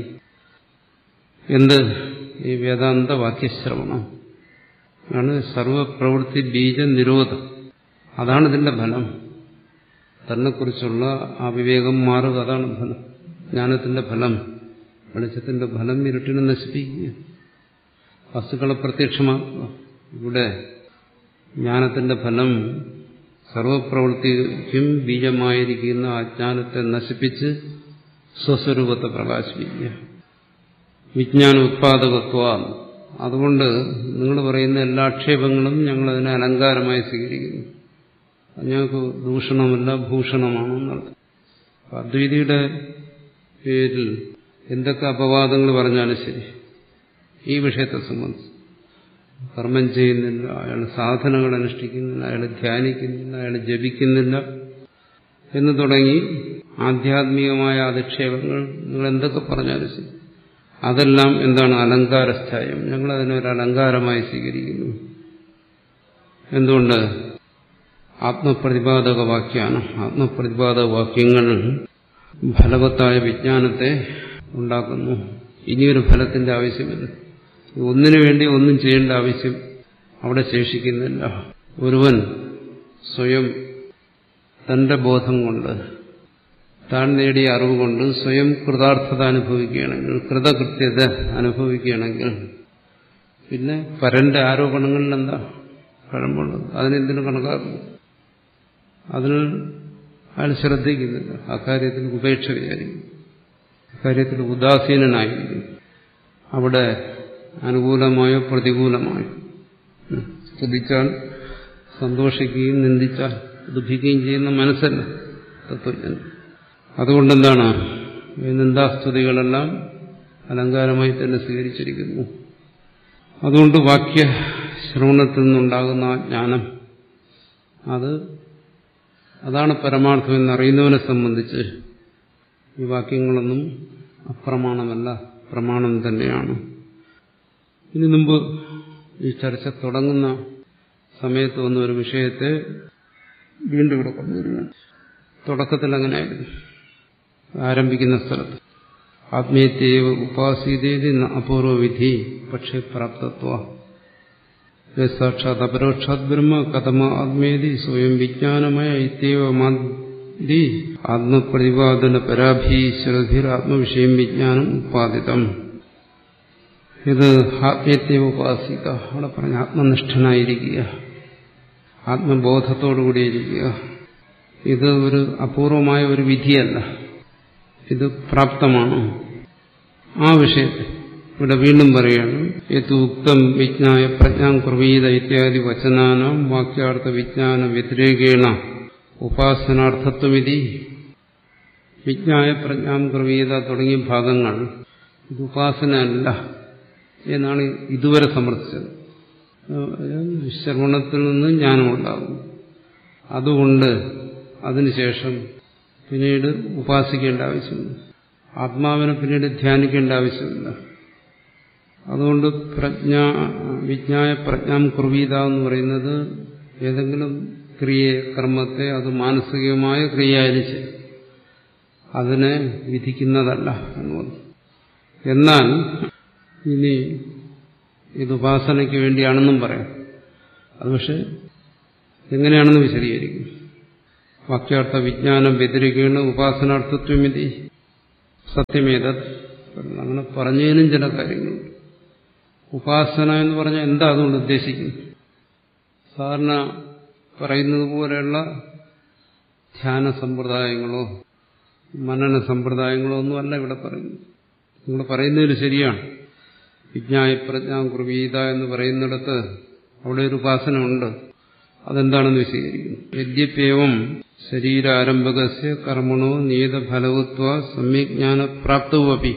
എന്ത് ഈ വേദാന്ത വാക്യശ്രവണം ആണ് സർവപ്രവൃത്തി ബീജ നിരോധം അതാണ് ഇതിന്റെ ഫലം തന്നെക്കുറിച്ചുള്ള ആ വിവേകം മാറുക അതാണ് ഫലം ജ്ഞാനത്തിന്റെ ഫലം വെളിച്ചത്തിന്റെ ഫലം ഇരുട്ടിനെ നശിപ്പിക്കുക വസ്തുക്കളെ പ്രത്യക്ഷമാക്കുക ഇവിടെ ജ്ഞാനത്തിന്റെ ഫലം സർവപ്രവൃത്തിക്കും ബീജമായിരിക്കുന്ന അജ്ഞാനത്തെ നശിപ്പിച്ച് സ്വസ്വരൂപത്തെ പ്രകാശിപ്പിക്കുക വിജ്ഞാന ഉത്പാദകത്വ അതുകൊണ്ട് നിങ്ങൾ പറയുന്ന എല്ലാ ആക്ഷേപങ്ങളും ഞങ്ങളതിനെ അലങ്കാരമായി സ്വീകരിക്കുന്നു ഞങ്ങൾക്ക് ദൂഷണമല്ല ഭൂഷണമാണെന്നർത്ഥം അദ്വൈതിയുടെ പേരിൽ എന്തൊക്കെ അപവാദങ്ങൾ പറഞ്ഞാലും ശരി ഈ വിഷയത്തെ സംബന്ധിച്ച് കർമ്മം ചെയ്യുന്നില്ല അയാൾ സാധനങ്ങൾ അനുഷ്ഠിക്കുന്നില്ല അയാൾ ധ്യാനിക്കുന്നില്ല അയാൾ ജപിക്കുന്നില്ല എന്ന് തുടങ്ങി ആധ്യാത്മികമായ അധിക്ഷേപങ്ങൾ നിങ്ങൾ എന്തൊക്കെ പറഞ്ഞാലും ശരി അതെല്ലാം എന്താണ് അലങ്കാരസ്ഥായം ഞങ്ങൾ അതിനൊരു അലങ്കാരമായി സ്വീകരിക്കുന്നു എന്തുകൊണ്ട് ആത്മപ്രതിപാദക വാക്യാണ് ആത്മപ്രതിപാദക വാക്യങ്ങൾ ഫലവത്തായ വിജ്ഞാനത്തെ ഉണ്ടാക്കുന്നു ഇനിയൊരു ഫലത്തിന്റെ ആവശ്യമില്ല ഒന്നിനു വേണ്ടി ഒന്നും ചെയ്യേണ്ട ആവശ്യം അവിടെ ശേഷിക്കുന്നില്ല ഒരുവൻ സ്വയം തന്റെ ബോധം കൊണ്ട് താൻ നേടിയ അറിവ് കൊണ്ട് സ്വയം കൃതാർത്ഥത അനുഭവിക്കുകയാണെങ്കിൽ കൃതകൃത്യത അനുഭവിക്കുകയാണെങ്കിൽ പിന്നെ പരന്റെ ആരോപണങ്ങളിൽ എന്താ കഴമ്പുള്ളത് അതിനെന്തിനു കണക്കാക്കുന്നു അതിൽ അയാൾ ശ്രദ്ധിക്കുന്നില്ല അക്കാര്യത്തിൽ ഉപേക്ഷ വിചാരിക്കും അക്കാര്യത്തിൽ ഉദാസീനനായിരിക്കും അവിടെ അനുകൂലമായോ പ്രതികൂലമായോ സ്തുതിച്ചാൽ സന്തോഷിക്കുകയും നിന്ദിച്ചാൽ ദുഃഖിക്കുകയും ചെയ്യുന്ന മനസ്സല്ല തത്വജ്ഞാനം അതുകൊണ്ടെന്താണ് ഈ നിന്ദാസ്തുതികളെല്ലാം അലങ്കാരമായി തന്നെ സ്വീകരിച്ചിരിക്കുന്നു അതുകൊണ്ട് വാക്യ ശ്രവണത്തിൽ നിന്നുണ്ടാകുന്ന ആ ജ്ഞാനം അത് അതാണ് പരമാർത്ഥം എന്നറിയുന്നവനെ സംബന്ധിച്ച് ഈ വാക്യങ്ങളൊന്നും അപ്രമാണമല്ല പ്രമാണം തന്നെയാണ് ഇനി മുമ്പ് ഈ ചർച്ച തുടങ്ങുന്ന സമയത്ത് വന്ന ഒരു വിഷയത്തെ വീണ്ടും ഇവിടെ കൊണ്ടുവരികയാണ് തുടക്കത്തിൽ അങ്ങനെയായിരുന്നു ആരംഭിക്കുന്ന സ്ഥലത്ത് ആത്മീയത്യേവ ഉപാസീതേതി അപൂർവ വിധി പക്ഷേ പ്രാപ്തത്വ സാക്ഷാത് അപരോക്ഷാത് ബ്രഹ്മ കഥമ ആത്മേതി സ്വയം വിജ്ഞാനമയ ഇത്യവ മാതി ആത്മപ്രതിപാദന പരാഭീശ്വരധിർ ആത്മവിഷയം വിജ്ഞാനം ഉത്പാദിതം ഇത് ആത്മീയത്യേവ ഉപാസിക അവിടെ പറഞ്ഞ ആത്മനിഷ്ഠനായിരിക്കുക ആത്മബോധത്തോടുകൂടിയിരിക്കുക ഇത് ഒരു അപൂർവമായ ഒരു വിധിയല്ല ഇത് പ്രാപ്തമാണ് ആ വിഷയത്തെ ഇവിടെ വീണ്ടും പറയുകയാണ് യത്ത് ഉക്തം വിജ്ഞായ പ്രജ്ഞാം കുർവീത ഇത്യാദി വചനാനാം വാക്യാർത്ഥ വിജ്ഞാന വ്യതിരേകേണ ഉപാസനാർത്ഥത്വമിതി വിജ്ഞായ പ്രജ്ഞാം കുർവീത തുടങ്ങിയ ഭാഗങ്ങൾ ഇത് ഉപാസന അല്ല എന്നാണ് ഇതുവരെ സമർത്ഥിച്ചത് ശ്രവണത്തിൽ നിന്ന് ജ്ഞാനമുണ്ടാകും അതുകൊണ്ട് അതിനുശേഷം പിന്നീട് ഉപാസിക്കേണ്ട ആവശ്യമില്ല ആത്മാവിനെ പിന്നീട് ധ്യാനിക്കേണ്ട ആവശ്യമില്ല അതുകൊണ്ട് പ്രജ്ഞ വിജ്ഞായ പ്രജ്ഞാം കുർവീത എന്ന് പറയുന്നത് ഏതെങ്കിലും ക്രിയയെ കർമ്മത്തെ അത് മാനസികമായ ക്രിയയായിരിച്ച് അതിനെ വിധിക്കുന്നതല്ല എന്ന് പറഞ്ഞു എന്നാൽ ഇനി ഇത് ഉപാസനയ്ക്ക് വേണ്ടിയാണെന്നും പറയാം അത് പക്ഷെ എങ്ങനെയാണെന്ന് വിശദീകരിക്കും വാക്യാർത്ഥ വിജ്ഞാനം വ്യതിരിക്കുകയാണ് ഉപാസനാർത്ഥത്വമിതി സത്യമേത അങ്ങനെ പറഞ്ഞതിനും ചില കാര്യങ്ങളുണ്ട് ഉപാസന എന്ന് പറഞ്ഞാൽ എന്താ അതുകൊണ്ട് ഉദ്ദേശിക്കുന്നത് സാധാരണ പറയുന്നത് പോലെയുള്ള ധ്യാന സമ്പ്രദായങ്ങളോ മനന സമ്പ്രദായങ്ങളോ ഒന്നുമല്ല ഇവിടെ പറയുന്നത് നിങ്ങൾ പറയുന്നതിൽ ശരിയാണ് വിജ്ഞായ പ്രജ്ഞാ കുർവീത എന്ന് പറയുന്നിടത്ത് അവിടെ ഒരു ഉപാസന ഉണ്ട് അതെന്താണെന്ന് വിശദീകരിക്കുന്നു യദ്യപ്യവം ശരീരാരംഭകസ്യ കർമ്മണോ നിയതഫലവത്വ സമ്യജ്ഞാന പ്രാപ്തവുമപി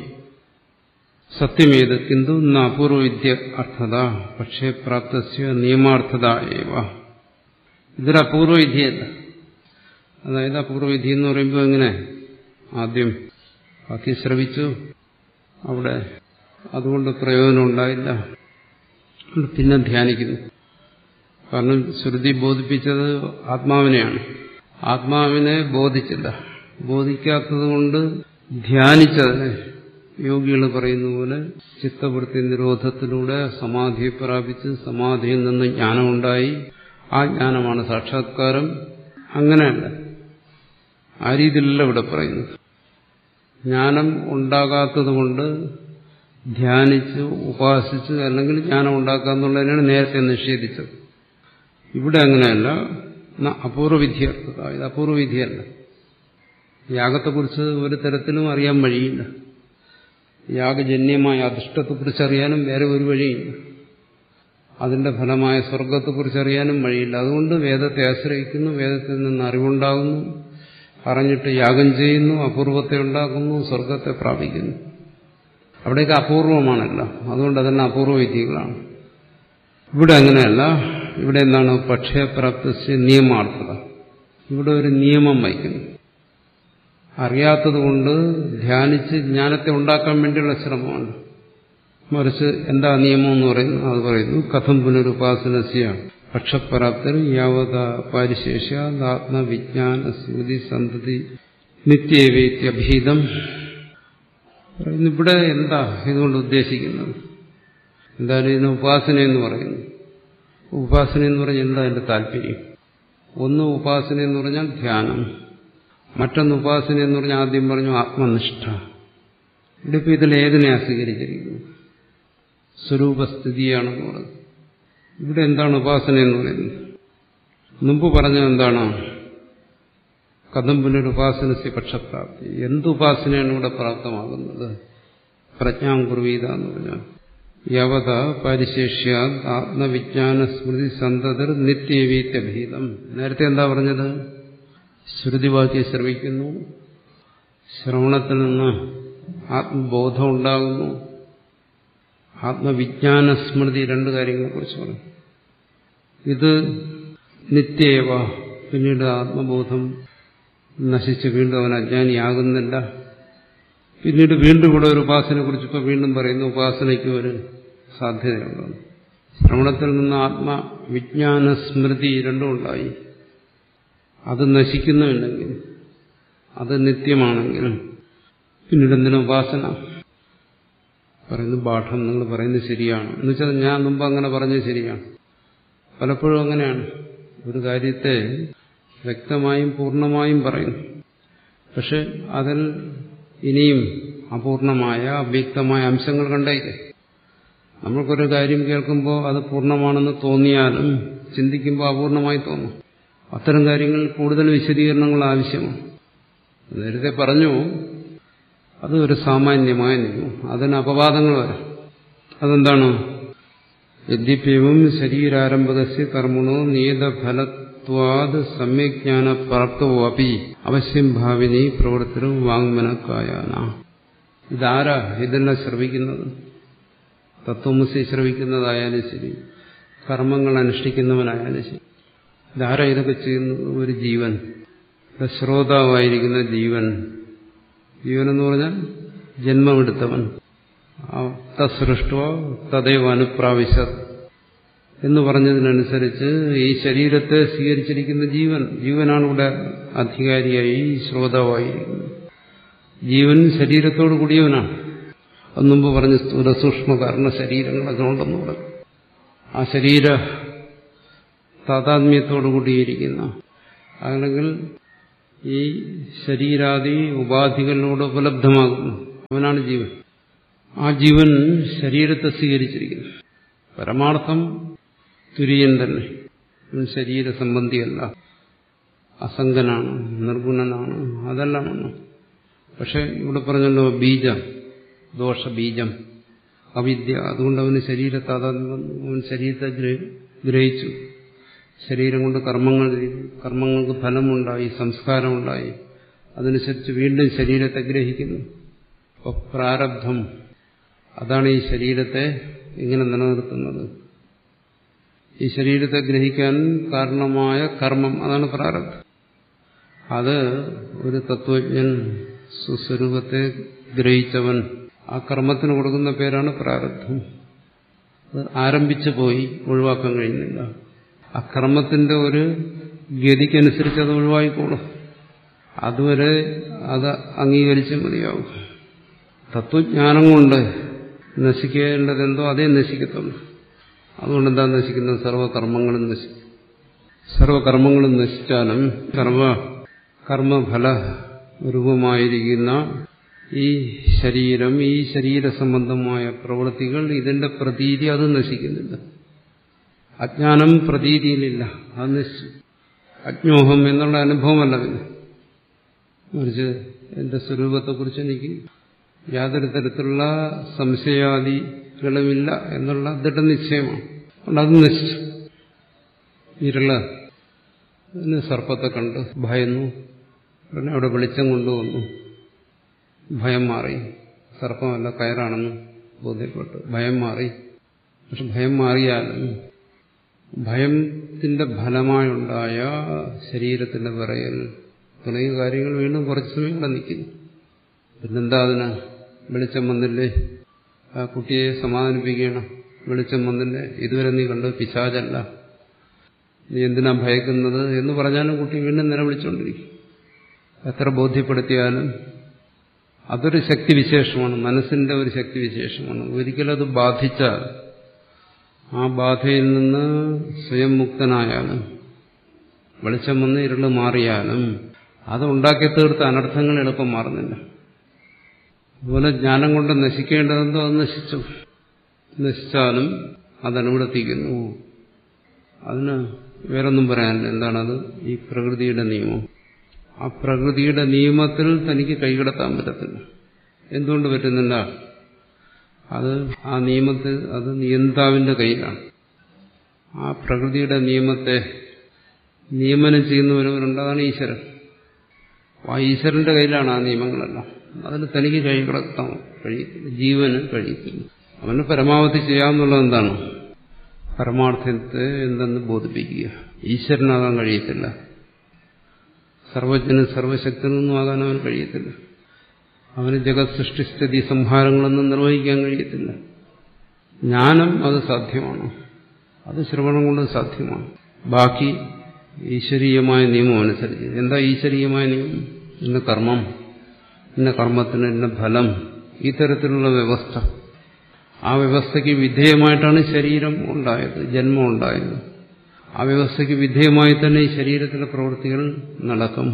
സത്യമേത് കിന്തു ന അപൂർവവിദ്യ അർത്ഥത പക്ഷേ പ്രാപ്തസ്യ നിയമാർത്ഥത ഏവ ഇതൊരു അപൂർവവിദ്യയല്ല അതായത് അപൂർവവിധി എന്ന് പറയുമ്പോൾ എങ്ങനെ ആദ്യം ബാക്കി ശ്രവിച്ചു അവിടെ അതുകൊണ്ട് പ്രയോജനം ഉണ്ടായില്ല പിന്നെ ധ്യാനിക്കുന്നു കാരണം ശ്രുതി ബോധിപ്പിച്ചത് ആത്മാവിനെയാണ് ആത്മാവിനെ ബോധിച്ചില്ല ബോധിക്കാത്തത് കൊണ്ട് ധ്യാനിച്ചതിനെ യോഗികൾ പറയുന്ന പോലെ ചിത്തവൃത്തി നിരോധത്തിലൂടെ സമാധിയെ പ്രാപിച്ച് സമാധിയിൽ നിന്ന് ജ്ഞാനമുണ്ടായി ആ ജ്ഞാനമാണ് സാക്ഷാത്കാരം അങ്ങനെയല്ല ആ രീതിയിലല്ല ഇവിടെ പറയുന്നത് ജ്ഞാനം ഉണ്ടാകാത്തതുകൊണ്ട് ധ്യാനിച്ച് ഉപാസിച്ച് അല്ലെങ്കിൽ ജ്ഞാനം ഉണ്ടാക്കുക എന്നുള്ളതിനാണ് നേരത്തെ നിഷേധിച്ചത് ഇവിടെ അങ്ങനെയല്ല അപൂർവവിദ്യർത്ഥത ഇത് അപൂർവവിധിയല്ല യാഗത്തെക്കുറിച്ച് ഒരു തരത്തിലും അറിയാൻ വഴിയില്ല യാഗജന്യമായ അധിഷ്ഠത്തെക്കുറിച്ച് അറിയാനും വേറെ ഒരു വഴിയില്ല അതിന്റെ ഫലമായ സ്വർഗത്തെക്കുറിച്ച് അറിയാനും വഴിയില്ല അതുകൊണ്ട് വേദത്തെ ആശ്രയിക്കുന്നു വേദത്തിൽ നിന്ന് അറിവുണ്ടാകുന്നു അറിഞ്ഞിട്ട് യാഗം ചെയ്യുന്നു അപൂർവത്തെ ഉണ്ടാക്കുന്നു സ്വർഗത്തെ പ്രാപിക്കുന്നു അവിടെയൊക്കെ അപൂർവമാണല്ല അതുകൊണ്ട് അതെല്ലാം അപൂർവ വിധികളാണ് ഇവിടെ അങ്ങനെയല്ല ഇവിടെ എന്താണ് പക്ഷയപ്രാപ്തസ്യ നിയമാർത്ഥത ഇവിടെ ഒരു നിയമം വയ്ക്കുന്നു അറിയാത്തതുകൊണ്ട് ധ്യാനിച്ച് ജ്ഞാനത്തെ ഉണ്ടാക്കാൻ വേണ്ടിയുള്ള ശ്രമമാണ് മറിച്ച് എന്താ നിയമം എന്ന് പറയുന്നു അത് പറയുന്നു കഥം പുനരുപാസനസ്യ പക്ഷപ്രാപ്തർ യാവത പാരിശേഷ്യ ആത്മവിജ്ഞാന സ്മൃതി സന്തതി നിത്യേവേത്യഭീതം ഇവിടെ എന്താ ഇതുകൊണ്ട് ഉദ്ദേശിക്കുന്നത് എന്തായാലും ഇതിന് ഉപാസന എന്ന് പറയുന്നു ഉപാസന എന്ന് പറഞ്ഞാൽ എന്താ അതിന്റെ താല്പര്യം ഒന്ന് ഉപാസന എന്ന് പറഞ്ഞാൽ ധ്യാനം മറ്റൊന്ന് ഉപാസന എന്ന് പറഞ്ഞാൽ ആദ്യം പറഞ്ഞു ആത്മനിഷ്ഠ ഇവിടെ ഇപ്പം ഇതിൽ ഏതിനെയാ സ്വീകരിച്ചിരിക്കുന്നത് സ്വരൂപസ്ഥിതിയാണെന്ന് പറയുന്നത് ഇവിടെ എന്താണ് ഉപാസന എന്ന് പറയുന്നത് മുമ്പ് പറഞ്ഞത് എന്താണ് കഥം പുനരുപാസനസ്യ പക്ഷപ്രാപ്തി എന്തുപാസനയാണ് ഇവിടെ പ്രാപ്തമാകുന്നത് പ്രജ്ഞാം കുർവീത എന്ന് പറഞ്ഞാൽ യവത പരിശേഷ്യാത് ആത്മവിജ്ഞാന സ്മൃതി സന്തതിർ നിത്യവീത്യഭീതം നേരത്തെ എന്താ പറഞ്ഞത് ശ്രുതിവാക്യം ശ്രവിക്കുന്നു ശ്രവണത്തിൽ നിന്ന് ആത്മബോധം ഉണ്ടാകുന്നു ആത്മവിജ്ഞാന സ്മൃതി രണ്ട് കാര്യങ്ങളെക്കുറിച്ച് പറഞ്ഞു ഇത് നിത്യേവ പിന്നീട് ആത്മബോധം നശിച്ച് വീണ്ടും അവൻ അജ്ഞാനിയാകുന്നില്ല പിന്നീട് വീണ്ടും ഇവിടെ ഒരു ഉപാസനയെ കുറിച്ച് ഇപ്പോൾ വീണ്ടും പറയുന്നു ഉപാസനയ്ക്ക് ഒരു സാധ്യതയുണ്ടെന്ന് ശ്രവണത്തിൽ നിന്ന് ആത്മവിജ്ഞാന സ്മൃതി രണ്ടും ഉണ്ടായി അത് നശിക്കുന്നുണ്ടെങ്കിൽ അത് നിത്യമാണെങ്കിൽ പിന്നീട് എന്തിനും ഉപാസന പറയുന്നു പാഠം നിങ്ങൾ പറയുന്നത് ശരിയാണ് എന്നുവെച്ചാൽ ഞാൻ മുമ്പ് അങ്ങനെ പറഞ്ഞത് ശരിയാണ് പലപ്പോഴും അങ്ങനെയാണ് ഒരു കാര്യത്തെ വ്യക്തമായും പൂർണ്ണമായും പറയുന്നു പക്ഷെ അതിൽ ഇനിയും അപൂർണമായ അവ്യക്തമായ അംശങ്ങൾ കണ്ടേക്കെ നമ്മൾക്കൊരു കാര്യം കേൾക്കുമ്പോൾ അത് പൂർണ്ണമാണെന്ന് തോന്നിയാലും ചിന്തിക്കുമ്പോൾ അപൂർണമായി തോന്നും അത്തരം കാര്യങ്ങളിൽ കൂടുതൽ വിശദീകരണങ്ങൾ ആവശ്യമാണ് നേരത്തെ പറഞ്ഞു അത് ഒരു സാമാന്യമായ നിയമം അതിന് അപവാദങ്ങൾ വരാം അതെന്താണ് യദ്യപ്യവും ശരീരാരംഭകസ്യ കർമ്മണോ നിയതഫലത്വാത് സമ്യജ്ഞാന പ്രാപ്തവോ അപ്പി അവശ്യം ഭാവിനി പ്രവർത്തനവും വാങ്മനക്കായാന ഇതാരാ ഇതെല്ലാം ശ്രവിക്കുന്നത് തത്വമസി ശ്രവിക്കുന്നതായാലും ശരി കർമ്മങ്ങൾ അനുഷ്ഠിക്കുന്നവനായാലും ശരി ഇതാരാ ഇതൊക്കെ ചെയ്യുന്നത് ഒരു ജീവൻ ശ്രോതാവായിരിക്കുന്ന ജീവൻ ജീവൻ എന്ന് പറഞ്ഞാൽ ജന്മമെടുത്തവൻ തസൃഷ്ടോ തദൈവ അനുപ്രാവശ്യ എന്ന് പറഞ്ഞതിനനുസരിച്ച് ഈ ശരീരത്തെ സ്വീകരിച്ചിരിക്കുന്ന ജീവൻ ജീവനാണ് ഇവിടെ അധികാരിയായി ശ്രോതാവായിരിക്കുന്നത് ജീവൻ ശരീരത്തോട് കൂടിയവനാണ് അത് മുമ്പ് പറഞ്ഞ സ്ഥൂല സൂക്ഷ്മ കാരണ ശരീരങ്ങളൊക്കെ ഉണ്ടെന്ന് പറഞ്ഞു ആ ശരീര താതാത്മ്യത്തോടു കൂടിയിരിക്കുന്ന അല്ലെങ്കിൽ ഈ ശരീരാദി ഉപാധികളിലൂടെ ഉപലബ്ധമാകുന്നു അവനാണ് ജീവൻ ആ ജീവൻ ശരീരത്തെ സ്വീകരിച്ചിരിക്കുന്നു പരമാർത്ഥം തുര്യൻ തന്നെ അവൻ ശരീര സംബന്ധിയല്ല അസംഗനാണ് നിർഗുണനാണ് അതെല്ലാമാണ് പക്ഷെ ഇവിടെ പറഞ്ഞല്ലോ ബീജം ദോഷബീജം അവിദ്യ അതുകൊണ്ട് അവന് ശരീരത്തെ അവൻ ശരീരത്തെ ഗ്രഹിച്ചു ശരീരം കൊണ്ട് കർമ്മങ്ങൾ ചെയ്തു കർമ്മങ്ങൾക്ക് ഫലമുണ്ടായി സംസ്കാരമുണ്ടായി അതനുസരിച്ച് വീണ്ടും ശരീരത്തെ ഗ്രഹിക്കുന്നു അപ്പോൾ പ്രാരബ്ധം അതാണ് ഈ ശരീരത്തെ ഇങ്ങനെ നിലനിർത്തുന്നത് ഈ ശരീരത്തെ ഗ്രഹിക്കാൻ കാരണമായ കർമ്മം അതാണ് പ്രാരബ്ധം അത് ഒരു തത്വജ്ഞൻ സുസ്വരൂപത്തെ ഗ്രഹിച്ചവൻ ആ കർമ്മത്തിന് കൊടുക്കുന്ന പേരാണ് പ്രാരബ്ധം അത് ആരംഭിച്ചു പോയി ഒഴിവാക്കാൻ കഴിയുന്നില്ല ആ കർമ്മത്തിന്റെ ഒരു ഗതിക്കനുസരിച്ച് അത് ഒഴിവായിക്കോളും അതുവരെ അത് അംഗീകരിച്ച് മതിയാവും തത്വജ്ഞാനം കൊണ്ട് നശിക്കേണ്ടതെന്തോ അതേ നശിക്കത്തുള്ളൂ അതുകൊണ്ട് എന്താ നശിക്കുന്നത് സർവകർമ്മങ്ങളും നശിക്കും സർവകർമ്മങ്ങളും നശിച്ചാലും കർമ്മ കർമ്മഫല രൂപമായിരിക്കുന്ന ഈ ശരീരം ഈ ശരീര സംബന്ധമായ പ്രവൃത്തികൾ ഇതിന്റെ പ്രതീതി അത് നശിക്കുന്നില്ല അജ്ഞാനം പ്രതീതിയിലില്ല അത് നശിച്ചു അജ്ഞോഹം എന്നുള്ള അനുഭവമല്ല പിന്നെ മറിച്ച് എന്റെ സ്വരൂപത്തെക്കുറിച്ച് എനിക്ക് യാതൊരു തരത്തിലുള്ള സംശയാദികളുമില്ല എന്നുള്ള ദൃഢനിശ്ചയമാണ് അതുകൊണ്ട് അത് നശിച്ചു ഇരുള് അതിന് സർപ്പത്തെ കണ്ട് ഭയന്നു ഉടനെ അവിടെ വെളിച്ചം കൊണ്ടുവന്നു ഭയം മാറി സർപ്പമല്ല കയറാണെന്ന് ബോധ്യപ്പെട്ടു ഭയം മാറി പക്ഷെ ഭയം മാറിയാലും ഭയത്തിന്റെ ഫലമായുണ്ടായ ശരീരത്തിന്റെ വിറയൽ തുടങ്ങിയ കാര്യങ്ങൾ വീണ്ടും കുറച്ച് സമയം ഇവിടെ നിൽക്കുന്നു പിന്നെന്താ അതിന് വെളിച്ചം വന്നില്ലേ ആ കുട്ടിയെ സമാധാനിപ്പിക്കണം വെളിച്ചം വന്നില്ലേ ഇതുവരെ നീ കണ്ടു പിശാചല്ല നീ എന്തിനാ ഭയക്കുന്നത് എന്ന് പറഞ്ഞാലും കുട്ടി വീണ്ടും നിലവിളിച്ചുകൊണ്ടിരിക്കും എത്ര ബോധ്യപ്പെടുത്തിയാലും അതൊരു ശക്തിവിശേഷമാണ് മനസ്സിന്റെ ഒരു ശക്തിവിശേഷമാണ് ഒരിക്കലും അത് ബാധിച്ചാൽ ആ ബാധയിൽ നിന്ന് സ്വയം മുക്തനായാലും വെളിച്ചം വന്ന് ഇരുള് മാറിയാലും അത് ഉണ്ടാക്കി തീർത്ത അനർത്ഥങ്ങൾ എളുപ്പം മാറുന്നില്ല അതുപോലെ ജ്ഞാനം കൊണ്ട് നശിക്കേണ്ടതെന്തോ അത് നശിച്ചു നശിച്ചാലും അതനുവർത്തിക്കുന്നു അതിന് വേറൊന്നും പറയാനില്ല എന്താണത് ഈ പ്രകൃതിയുടെ നിയമം ആ പ്രകൃതിയുടെ നിയമത്തിൽ തനിക്ക് കൈകടത്താൻ പറ്റത്തില്ല എന്തുകൊണ്ട് പറ്റുന്നില്ല അത് ആ നിയമത്തിൽ അത് നിയന്താവിന്റെ കയ്യിലാണ് ആ പ്രകൃതിയുടെ നിയമത്തെ നിയമനം ചെയ്യുന്ന ഒരുവരുണ്ട് അതാണ് ഈശ്വരൻ ആ ഈശ്വരന്റെ കയ്യിലാണ് ആ നിയമങ്ങളെല്ലാം അതിന് തനിക്ക് കഴികളെത്താൻ കഴിയത്തില്ല ജീവന് കഴിയത്തില്ല അവന് പരമാവധി ചെയ്യാവുന്നുള്ളത് എന്താണ് പരമാർത്ഥത്തെ എന്തെന്ന് ബോധിപ്പിക്കുക ഈശ്വരനാകാൻ കഴിയത്തില്ല സർവജ്ഞനും സർവശക്തനൊന്നും ആകാൻ അവന് കഴിയത്തില്ല അവന് ജഗത് സൃഷ്ടിസ്ഥിതി സംഹാരങ്ങളൊന്നും നിർവഹിക്കാൻ കഴിയത്തില്ല ജ്ഞാനം അത് സാധ്യമാണ് അത് ശ്രവണം കൊണ്ട് സാധ്യമാണ് ബാക്കി ഈശ്വരീയമായ നിയമം അനുസരിച്ച് എന്താ ഈശ്വരീയമായ നിയമം ഇന്ന കർമ്മം ഇന്ന കർമ്മത്തിന് ഇന്ന ഫലം ഈ തരത്തിലുള്ള വ്യവസ്ഥ ആ വ്യവസ്ഥയ്ക്ക് വിധേയമായിട്ടാണ് ശരീരം ഉണ്ടായത് ജന്മം ഉണ്ടായത് ആ വ്യവസ്ഥയ്ക്ക് വിധേയമായി തന്നെ ഈ ശരീരത്തിലെ പ്രവൃത്തികൾ നടക്കും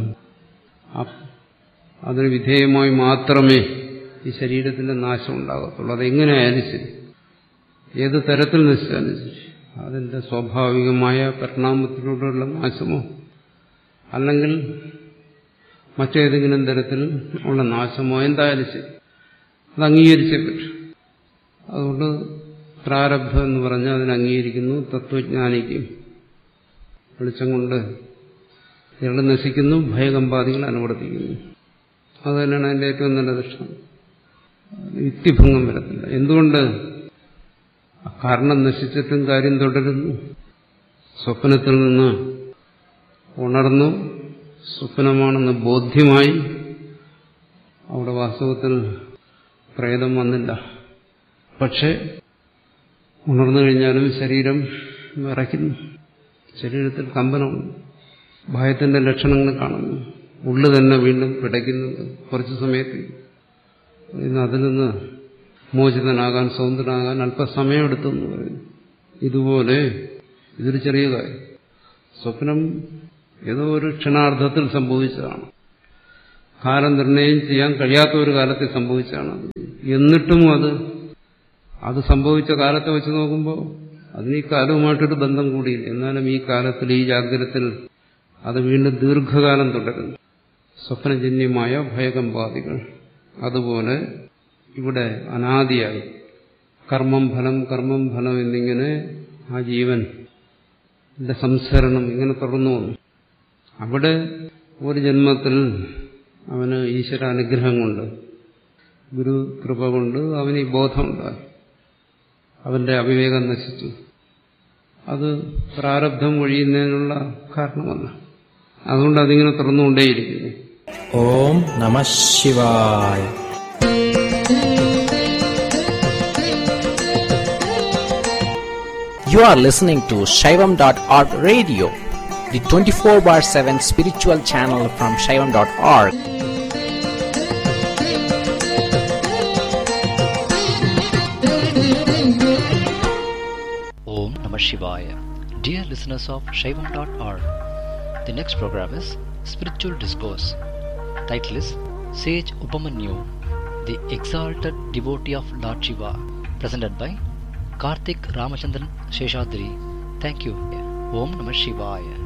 അതിന് വിധേയമായി മാത്രമേ ഈ ശരീരത്തിന്റെ നാശം ഉണ്ടാകത്തുള്ളൂ അതെങ്ങനെയായാലും ശരി ഏത് തരത്തിൽ നശിച്ചാലും ശരി അതിന്റെ സ്വാഭാവികമായ പരിണാമത്തിലൂടെയുള്ള നാശമോ അല്ലെങ്കിൽ മറ്റേതെങ്കിലും തരത്തിൽ ഉള്ള നാശമോ എന്തായാലും ശരി അത് അംഗീകരിച്ചേ പറ്റും അതുകൊണ്ട് പ്രാരബ്ധം എന്ന് പറഞ്ഞാൽ അതിനെ അംഗീകരിക്കുന്നു തത്വജ്ഞാനിക്കും വെളിച്ചം കൊണ്ട് ഇയാൾ നശിക്കുന്നു ഭയകമ്പാദികൾ അനുവർത്തിക്കുന്നു അത് തന്നെയാണ് അതിന്റെ ഏറ്റവും നല്ല ദൃഷ്ടം യുക്തിഭംഗം വരത്തില്ല എന്തുകൊണ്ട് കാരണം നശിച്ചിട്ടും കാര്യം തുടരുന്നു സ്വപ്നത്തിൽ നിന്ന് ഉണർന്നു സ്വപ്നമാണെന്ന് ബോധ്യമായി അവിടെ വാസ്തവത്തിൽ പ്രേതം വന്നില്ല പക്ഷെ ഉണർന്നു കഴിഞ്ഞാലും ശരീരം വിറയ്ക്കുന്നു ശരീരത്തിൽ കമ്പനമുണ്ട് ഭയത്തിന്റെ ലക്ഷണങ്ങൾ കാണുന്നു ഉള്ളു തന്നെ വീണ്ടും പിടയ്ക്കുന്നുണ്ട് കുറച്ചു സമയത്ത് ഇന്ന് അതിൽ നിന്ന് മോചിതനാകാൻ സ്വതന്ത്രനാകാൻ അല്പസമയം എടുത്തെന്ന് പറയുന്നു ഇതുപോലെ ഇതൊരു ചെറിയ കാര്യം സ്വപ്നം ഏതോ ഒരു ക്ഷണാർത്ഥത്തിൽ സംഭവിച്ചതാണ് കാലം നിർണയം ചെയ്യാൻ കഴിയാത്ത ഒരു കാലത്തിൽ സംഭവിച്ചതാണ് എന്നിട്ടും അത് അത് സംഭവിച്ച കാലത്തെ വെച്ച് നോക്കുമ്പോൾ അതിന് ഈ കാലവുമായിട്ടൊരു ബന്ധം കൂടിയില്ല എന്നാലും ഈ കാലത്തിൽ ഈ ജാഗ്രതത്തിൽ അത് വീണ്ടും ദീർഘകാലം തുടരുന്നു സ്വപ്നജന്യമായ ഭയകമ്പാദികൾ അതുപോലെ ഇവിടെ അനാദിയായി കർമ്മം ഫലം കർമ്മം ഫലം എന്നിങ്ങനെ ആ ജീവൻ സംസരണം ഇങ്ങനെ തുടർന്നു വന്നു അവിടെ ഒരു ജന്മത്തിൽ അവന് ഈശ്വര അനുഗ്രഹം കൊണ്ട് ഗുരു കൃപ കൊണ്ട് അവന് ഈ ബോധമുണ്ടായി അവന്റെ അവിവേകം നശിച്ചു അത് പ്രാരബ്ധം ഒഴിയുന്നതിനുള്ള കാരണമല്ല അതുകൊണ്ട് അതിങ്ങനെ തുറന്നുകൊണ്ടേയിരിക്കുന്നു ഓം നമ ശിവായ You are listening to Shaivam.org radio, the 24 bar 7 spiritual channel from Shaivam.org. Om Namah Shivaya. Dear listeners of Shaivam.org, the next program is Spiritual Discourse. Title is Sage Upamanyu, the Exalted Devotee of Lord Shiva, presented by Karthik Ramachandran Sheshadri. Thank you. Om Namah Shivaya.